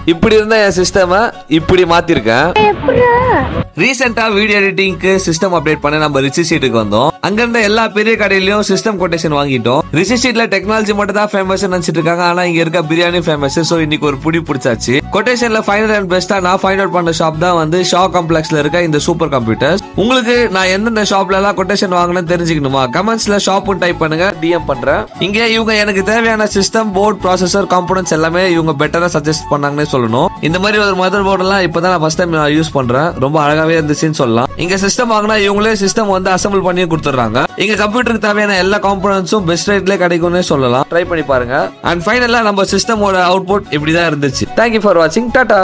இப்படி இருந்த என் சிஸ்டம இப்படி மாத்திருக்கேன் ரீசெண்டா வீடியோ எடிட்டிங்க்கு சிஸ்டம் அப்டேட் பண்ண நம்ம ரிச்சி ஷீட்டுக்கு வந்தோம் அங்க இருந்த எல்லா பெரிய கடையிலயும் சிஸ்டம் கொட்டேஷன் வாங்கிட்டோம் ரிச்சி ஷீட்ல டெக்னாலஜி மட்டும் தான் ஃபேமஸ் நினைச்சிட்டு இருக்காங்க ஆனா இங்க இருக்க பிரியாணி ஃபேமஸ் சோ இன்னைக்கு ஒரு புடி பிடிச்சாச்சு கொட்டேஷன்ல ஃபைனல் அண்ட் பெஸ்டா நான் ஃபைண்ட் அவுட் பண்ண ஷாப் தான் வந்து ஷா காம்ப்ளெக்ஸ்ல இருக்க இந்த சூப்பர் கம்ப்யூட்டர்ஸ் உங்களுக்கு நான் எந்தெந்த ஷாப்ல எல்லாம் கொட்டேஷன் வாங்கினேன்னு தெரிஞ்சுக்கணுமா கமெண்ட்ஸ்ல ஷாப்பும் டைப் பண்ணுங்க டிஎம் பண்றேன் இங்க இவங்க எனக்கு தேவையான சிஸ்டம் போர்ட் ப்ராசஸர் காம்பனன்ட்ஸ் எல்லாமே இவங்க பெட்டரா சஜஸ்ட் பண்ணாங்கன்னே சொல்லணும் இந்த மாதிரி ஒரு மதர் போர்டு எல்லாம் இப்பதான் நான் ஃபர்ஸ்ட் டைம் யூஸ் பண்றேன் ரொம்ப அழகாவே இருந்துச்சுன்னு சொல்லலாம் இங்க சிஸ்டம் வாங்கினா இவங்களே சிஸ்டம் வந்து அசம்பிள் பண்ணி கொடுத்துறாங்க இங்க கம்ப்யூட்டருக்கு தேவையான எல்லா காம்பனன்ட்ஸும் பெஸ்ட் ரேட்ல கிடைக்கும்னே சொல்லலாம் ட்ரை பண்ணி பாருங்க அண்ட் ஃபைனலா நம்ம சிஸ்டமோட அவுட்புட் இப்படிதான் இருந்துச்சு தேங்க்யூ ஃபார் வாட்சிங் டாடா